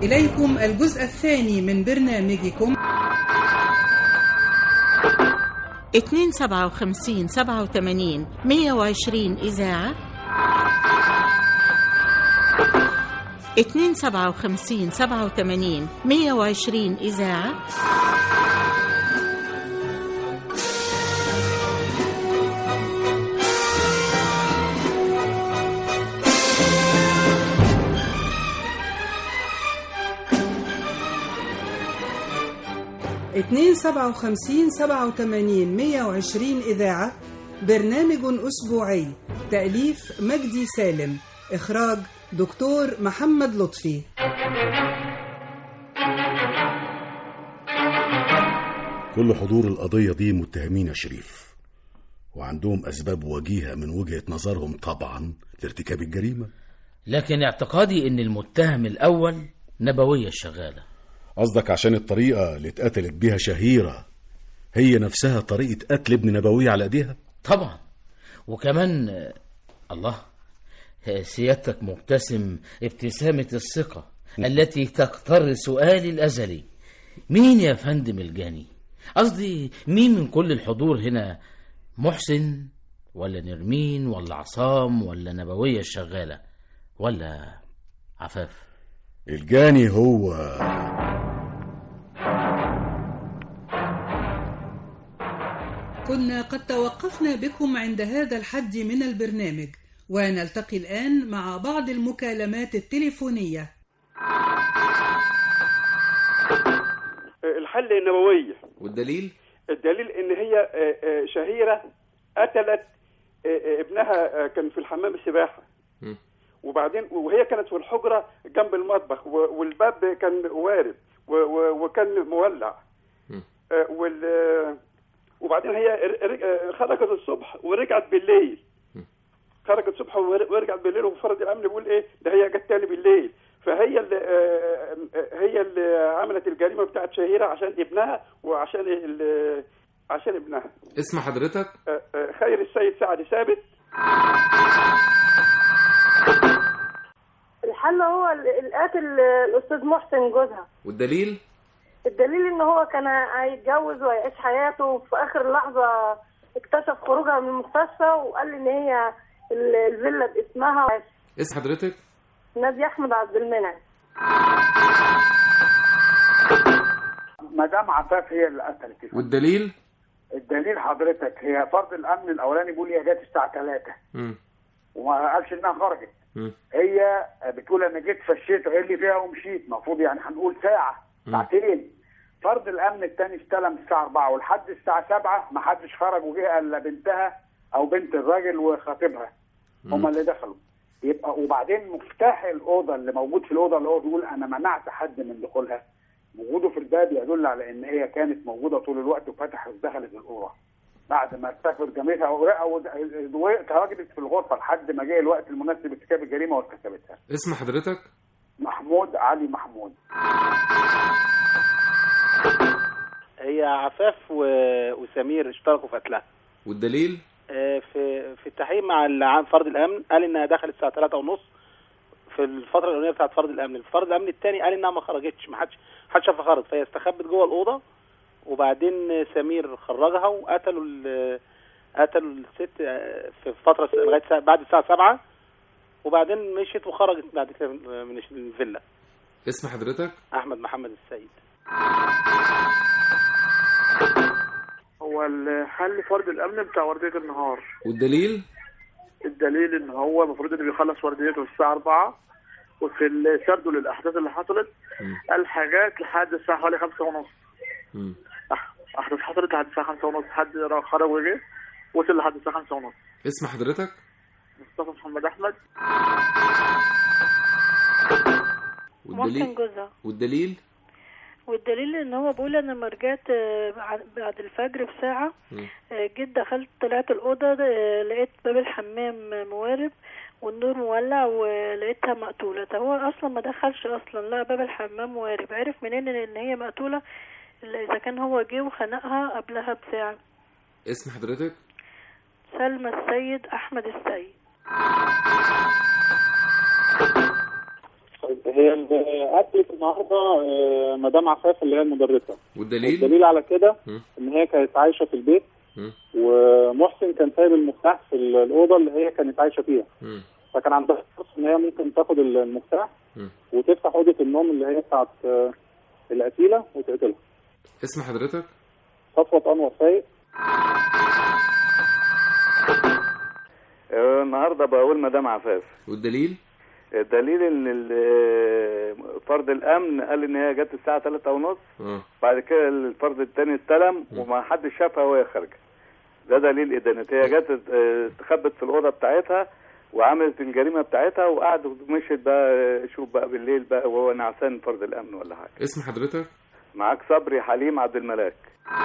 إليكم الجزء الثاني من برنامجكم 257 87 120 إذاعة 257 87 120 إذاعة اتنين سبعة وخمسين سبعة وتمانين مية وعشرين إذاعة برنامج أسبوعي تأليف مجدي سالم إخراج دكتور محمد لطفي كل حضور القضية دي متهمين يا شريف وعندهم أسباب وجيهة من وجهة نظرهم طبعا لارتكاب الجريمة لكن اعتقادي ان المتهم الاول نبوية الشغالة قصدك عشان الطريقة اللي اتقتلت بيها شهيرة هي نفسها طريقة قتل ابن نبوية على ايديها طبعا وكمان آه، الله آه، سيادتك مبتسم ابتسامة الثقة التي تقتر سؤالي الأزلي مين يا فندم الجاني قصدي مين من كل الحضور هنا محسن ولا نرمين ولا عصام ولا نبوية الشغالة ولا عفاف الجاني هو كنا قد توقفنا بكم عند هذا الحد من البرنامج ونلتقي الآن مع بعض المكالمات التليفونية الحل النبوية والدليل الدليل ان هي آه، آه، شهيرة قتلت آه، آه، ابنها آه، كان في الحمام السباحة مم. وبعدين وهي كانت في الحجرة جنب المطبخ و- والباب كان وارد و- و- وكان مولع مم. آه، وال آه، وبعدين هي ر- ر- آه، خرجت الصبح ورجعت بالليل مم. خرجت الصبح ور- ورجعت بالليل وفرد الامن بيقول ايه ده هي جت تاني بالليل فهي اللي آه، آه، هي اللي عملت الجريمه بتاعت شهيره عشان ابنها وعشان ال- عشان ابنها اسم حضرتك آه، آه، خير السيد سعد ثابت الحل هو ال- القاتل الاستاذ محسن جوزها والدليل الدليل ان هو كان هيتجوز ويعيش حياته وفي اخر لحظه اكتشف خروجها من المستشفى وقال لي ان هي ال- الفيلا باسمها اسم حضرتك نادي احمد عبد المنعم مدام عفاف هي اللي قتلت الفندم. والدليل الدليل حضرتك هي فرد الامن الاولاني بيقول هي جت الساعه 3 مم. وما قالش انها خرجت مم. هي بتقول انا جيت فشيت ايه اللي فيها ومشيت المفروض يعني هنقول ساعه مم. ساعتين فرد الامن الثاني استلم الساعه 4 ولحد الساعه 7 ما حدش خرج وجه الا بنتها او بنت الراجل وخطيبها هم اللي دخلوا يبقى وبعدين مفتاح الاوضه اللي موجود في الاوضه اللي هو بيقول انا منعت حد من دخولها وجوده في الباب يدل على ان هي كانت موجوده طول الوقت وفتحت ودخلت الاوضه بعد ما استكبر جميعها او او تواجدت في الغرفه لحد ما جه الوقت المناسب لارتكاب الجريمه وارتكبتها اسم حضرتك محمود علي محمود هي عفاف و- وسمير اشتركوا في قتلها والدليل آه، في في التحقيق مع العام فرد الامن قال انها دخلت الساعه 3 ونص في الفتره الاولانيه بتاعت فرد الامن فرد الامن الثاني قال انها ما خرجتش ما حدش حدش شافها خرجت فهي استخبت جوه الاوضه وبعدين سمير خرجها وقتلوا ال- قتلوا الست آه، في فتره س- لغايه ساعة- بعد الساعه 7 وبعدين مشيت وخرجت بعد كده من من الفيلا اسم حضرتك احمد محمد السيد هو الحل فرد الامن بتاع ورديه النهار والدليل الدليل ان هو المفروض انه بيخلص ورديته الساعه 4 وفي ال- سرده للاحداث اللي حصلت مم. قال حاجات لحد الساعه حوالي 5 ونص مم. أح- احداث حصلت لحد الساعه 5 ونص حد را- خرج وجه وصل لحد الساعه 5 ونص اسم حضرتك مصطفى محمد احمد محسن والدليل جوزها والدليل والدليل ان هو بيقول انا لما رجعت آه، بعد- بعد الفجر بساعه مم. آه، جيت دخلت طلعت الاوضه آه، لقيت باب الحمام موارب والنور مولع ولقيتها مقتوله طب هو اصلا ما دخلش اصلا لا باب الحمام موارب عرف منين ان هي مقتوله الا اذا كان هو جه وخنقها قبلها بساعه اسم حضرتك سلمى السيد احمد السيد طيب هي اللي قتلت النهارده آه، مدام عفاف اللي هي المدرسه والدليل الدليل على كده مم. ان هي كانت عايشه في البيت مم. ومحسن كان سايب المفتاح في ال- الاوضه اللي هي كانت عايشه فيها مم. فكان عندها فرصه ان هي ممكن تاخد ال- المفتاح مم. وتفتح اوضه النوم اللي هي بتاعت آه، القتيله وتقتلها اسم حضرتك صفوه انور سيد النهارده بقول مدام عفاف والدليل الدليل ان ال- فرد الامن قال ان هي جت الساعه 3 ونص اه بعد كده الفرد الثاني استلم وما حدش شافها وهي خارجه ده دليل ادانه هي جت اه، استخبت في الاوضه بتاعتها وعملت الجريمه بتاعتها وقعدت مشيت بقى شوف بقى بالليل بقى وهو نعسان فرد الامن ولا حاجه اسم حضرتك معاك صبري حليم عبد الملاك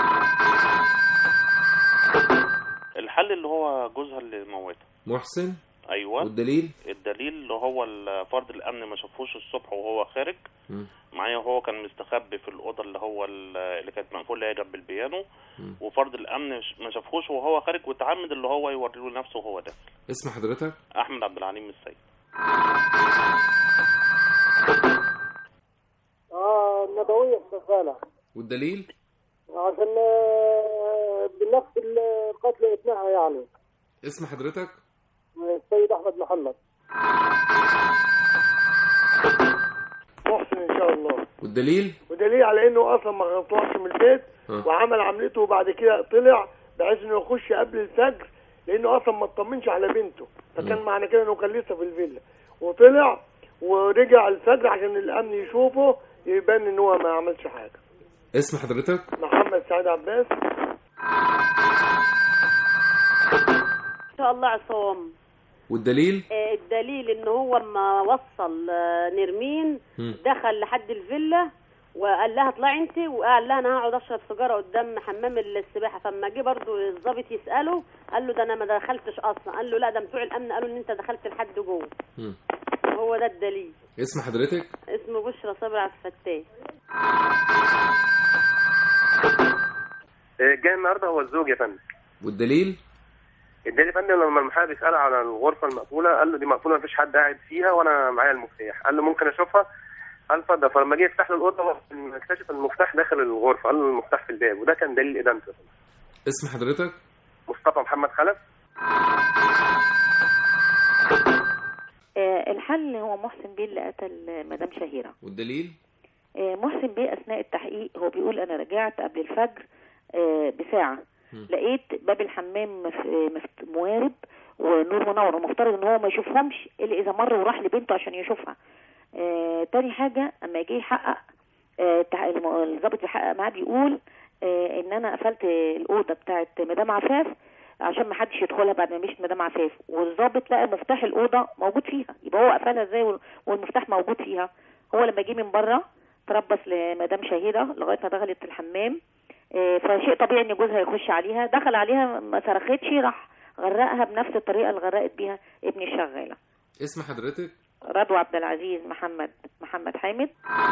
الحل اللي هو جوزها اللي موتها محسن ايوه والدليل الدليل اللي هو ال- فرد الامن ما شافوش الصبح وهو خارج مم. معايا هو كان مستخبي في الاوضه اللي هو ال- اللي كانت مقفوله هي جنب البيانو مم. وفرد الامن ش- ما شافوش وهو خارج وتعمد اللي هو يوري له نفسه وهو داخل اسم حضرتك احمد عبد العليم السيد اه النبوية شغالة والدليل عشان آه، بنفس القتل ابنها يعني اسم حضرتك السيد احمد محمد محسن ان شاء الله والدليل ودليل على انه اصلا ما طلعش من البيت آه. وعمل عملته وبعد كده طلع بحيث انه يخش قبل الفجر لانه اصلا ما اطمنش على بنته فكان مم. معنى كده انه كان لسه في الفيلا وطلع ورجع الفجر عشان الامن يشوفه يبان ان هو ما عملش حاجه اسم حضرتك محمد سعيد عباس ان شاء الله عصام والدليل آه، الدليل ان هو ما وصل آه، نرمين مم. دخل لحد الفيلا وقال لها اطلعي انت وقال لها انا هقعد اشرب سيجاره قدام حمام السباحه فلما جه برضو الضابط يساله قال له ده انا ما دخلتش اصلا قال له لا ده بتوع الامن قالوا ان انت دخلت لحد جوه مم. هو ده الدليل اسم حضرتك اسمه بشرى صبري عبد الفتاح جاي النهارده هو الزوج يا فندم والدليل الدليل يا فندم لما المحامي سأل على الغرفة المقفولة قال له دي مقفولة مفيش حد قاعد فيها وأنا معايا المفتاح قال له ممكن أشوفها قال اتفضل فلما جه يفتح له الأوضة هو اكتشف المفتاح داخل الغرفة قال له المفتاح في الباب وده كان دليل إدانته اسم حضرتك مصطفى محمد خلف آه، الحل هو محسن بيه اللي قتل مدام شهيرة والدليل آه، محسن بيه أثناء التحقيق هو بيقول أنا رجعت قبل الفجر آه، بساعة مم. لقيت باب الحمام مف- مفت- موارب ونور منور ومفترض ان هو ما يشوفهمش الا اذا مر وراح لبنته عشان يشوفها آه تاني حاجة اما يجي يحقق آه تع- الم- الضابط بيحقق معاه بيقول آه ان انا قفلت الاوضه بتاعت مدام عفاف عشان ما حدش يدخلها بعد ما مشيت مدام عفاف والضابط لقى مفتاح الاوضه موجود فيها يبقى هو قفلها ازاي وال- والمفتاح موجود فيها هو لما جه من بره تربص لمدام شهيره لغايه ما دخلت الحمام آه، فشيء طبيعي ان جوزها يخش عليها دخل عليها ما صرختش راح غرقها بنفس الطريقه اللي غرقت بيها ابن الشغاله اسم حضرتك رضوى عبد العزيز محمد محمد حامد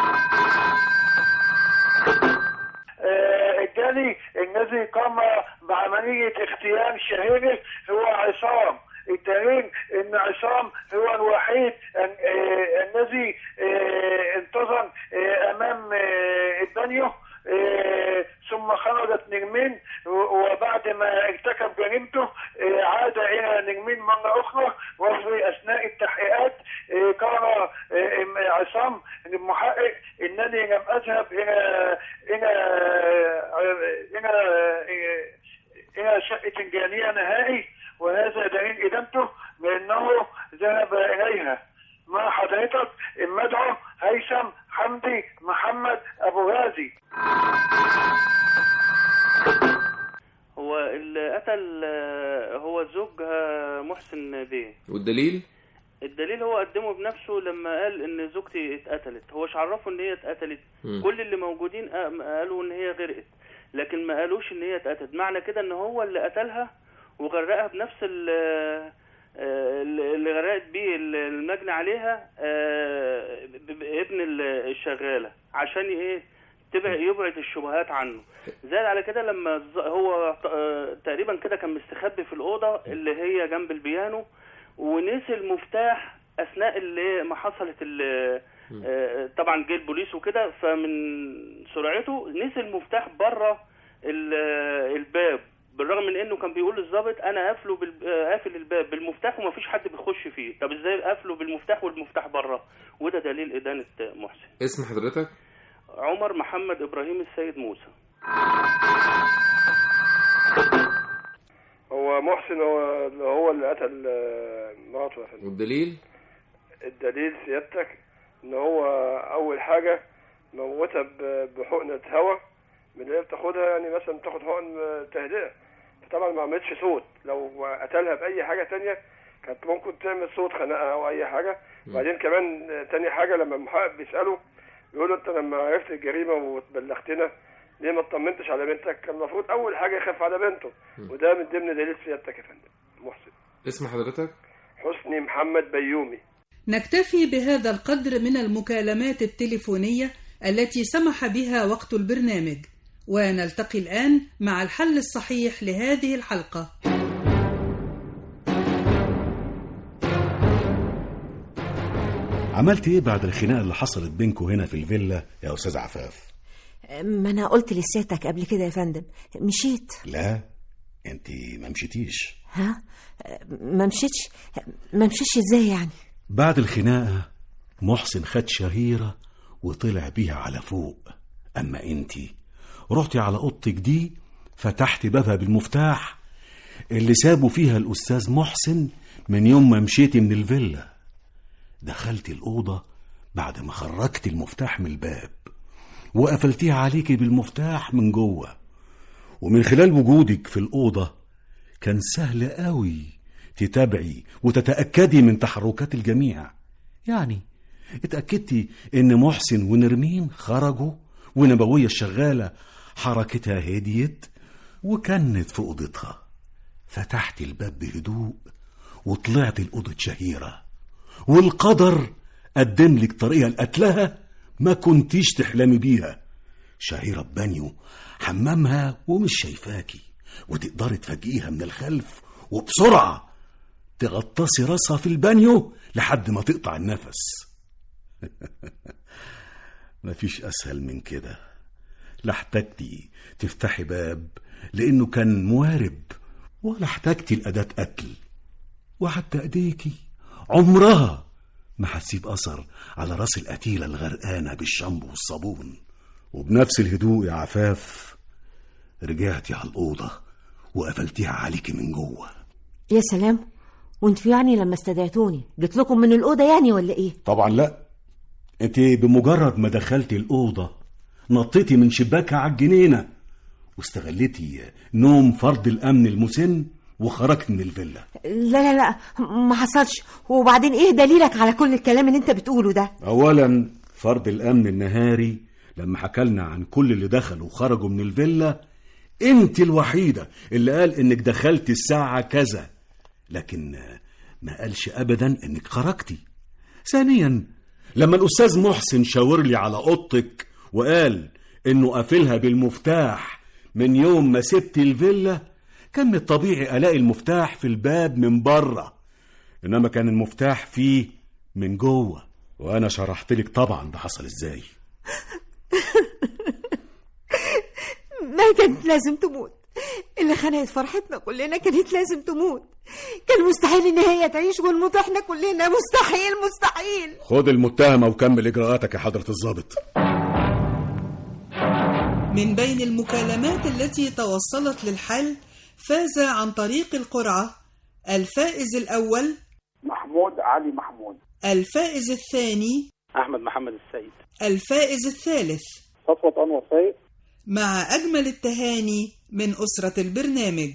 آه، الثاني الذي قام بعملية اغتيال شهيره هو عصام الدليل ان عصام هو الوحيد ال- آه، الذي آه، انتظر آه، امام آه، البانيو آه، ثم خرجت نجمين و- وبعد ما ارتكب جريمته آه، عاد الى نجمين مره اخرى وفي اثناء التحقيقات آه، قال آه، إم- عصام المحقق انني لم اذهب الى الى الى الى شقه جانيه نهائي وهذا دليل ادانته بانه ذهب اليها مع حضرتك المدعو هيثم حمدي محمد ابو غازي هو اللي قتل آه، هو زوجها محسن بيه والدليل الدليل هو قدمه بنفسه لما قال ان زوجتي اتقتلت هو مش عرفه ان هي اتقتلت مم. كل اللي موجودين قا- قالوا ان هي غرقت لكن ما قالوش ان هي اتقتلت معنى كده ان هو اللي قتلها وغرقها بنفس ال آه، اللي غرقت بيه المجني عليها آه، ب- ب- ابن ال- الشغاله عشان ايه تبعد يبعد الشبهات عنه زاد على كده لما الز- هو آه، تقريبا كده كان مستخبي في الاوضه اللي هي جنب البيانو ونسي المفتاح اثناء اللي ما حصلت ال- آه، طبعا جه البوليس وكده فمن سرعته نسي المفتاح بره ال- آه، الباب بالرغم من انه كان بيقول للظابط انا قافله بال... آه، قافل الباب بالمفتاح ومفيش حد بيخش فيه طب ازاي قافله بالمفتاح والمفتاح بره وده دليل ادانه محسن اسم حضرتك عمر محمد ابراهيم السيد موسى هو محسن هو اللي هو اللي قتل آه، مراته يا فندم والدليل الدليل سيادتك ان هو اول حاجه موتها ب- بحقنه هواء من اللي هي بتاخدها يعني مثلا بتاخد حقن آه، تهدئه فطبعا ما عملتش صوت لو قتلها باي حاجه تانية كانت ممكن تعمل صوت خناقه او اي حاجه وبعدين كمان آه، تاني حاجه لما المحقق بيساله بيقول له انت لما عرفت الجريمه وبلغتنا ليه ما اطمنتش على بنتك كان المفروض اول حاجه يخاف على بنته وده من ضمن دليل سيادتك يا فندم محسن اسم حضرتك حسني محمد بيومي نكتفي بهذا القدر من المكالمات التليفونية التي سمح بها وقت البرنامج ونلتقي الآن مع الحل الصحيح لهذه الحلقة عملت ايه بعد الخناقه اللي حصلت بينكوا هنا في الفيلا يا استاذ عفاف ما انا قلت لسيادتك قبل كده يا فندم مشيت لا انت ما مشيتيش ها ما مشيتش ما مشيتش ازاي يعني بعد الخناقه محسن خد شهيره وطلع بيها على فوق اما انت رحتي على اوضتك دي فتحت بابها بالمفتاح اللي سابوا فيها الاستاذ محسن من يوم ما مشيتي من الفيلا دخلت الأوضة بعد ما خرجت المفتاح من الباب وقفلتيها عليكي بالمفتاح من جوه ومن خلال وجودك في الأوضة كان سهل قوي تتابعي وتتأكدي من تحركات الجميع يعني اتأكدتي إن محسن ونرمين خرجوا ونبوية الشغالة حركتها هديت وكانت في أوضتها فتحت الباب بهدوء وطلعت لأوضة شهيرة والقدر قدم لك طريقة لقتلها ما كنتيش تحلمي بيها شهيرة بانيو حمامها ومش شايفاكي وتقدري تفاجئيها من الخلف وبسرعة تغطسي راسها في البانيو لحد ما تقطع النفس مفيش أسهل من كده لا احتجتي تفتحي باب لأنه كان موارب ولا احتجتي الأداة قتل وحتى ايديكي عمرها ما هتسيب اثر على راس القتيله الغرقانه بالشامبو والصابون وبنفس الهدوء يا عفاف رجعتي على الاوضه وقفلتيها عليكي من جوه يا سلام وانتوا يعني لما استدعتوني جيت لكم من الأوضة يعني ولا ايه طبعا لا انت بمجرد ما دخلتي الاوضه نطيتي من شباكها على الجنينه واستغلتي نوم فرد الامن المسن وخرجت من الفيلا لا لا لا ما حصلش وبعدين ايه دليلك على كل الكلام اللي انت بتقوله ده اولا فرد الامن النهاري لما حكالنا عن كل اللي دخلوا وخرجوا من الفيلا انت الوحيده اللي قال انك دخلت الساعه كذا لكن ما قالش ابدا انك خرجتي ثانيا لما الاستاذ محسن شاور لي على اوضتك وقال انه قافلها بالمفتاح من يوم ما سبت الفيلا كان من الطبيعي الاقي المفتاح في الباب من بره انما كان المفتاح فيه من جوه وانا شرحت لك طبعا ده حصل ازاي ما كانت لازم تموت اللي خنقت فرحتنا كلنا كانت لازم تموت كان مستحيل ان هي تعيش ونموت احنا كلنا مستحيل مستحيل خد المتهمه وكمل اجراءاتك يا حضره الضابط من بين المكالمات التي توصلت للحل فاز عن طريق القرعة الفائز الأول محمود علي محمود الفائز الثاني احمد محمد السيد الفائز الثالث صفوة أنور سيد مع أجمل التهاني من أسرة البرنامج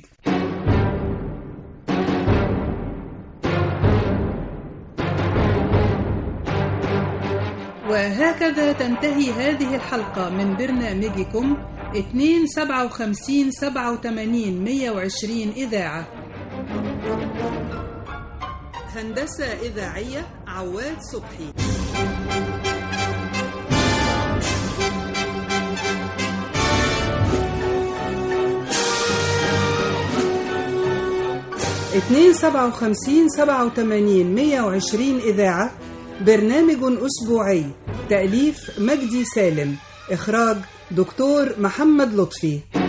وهكذا تنتهي هذه الحلقة من برنامجكم 2 57 87 120 إذاعة هندسة إذاعية عواد صبحي اتنين سبعة وخمسين سبعة وتمانين مية وعشرين إذاعة برنامج أسبوعي تأليف مجدي سالم إخراج دكتور محمد لطفي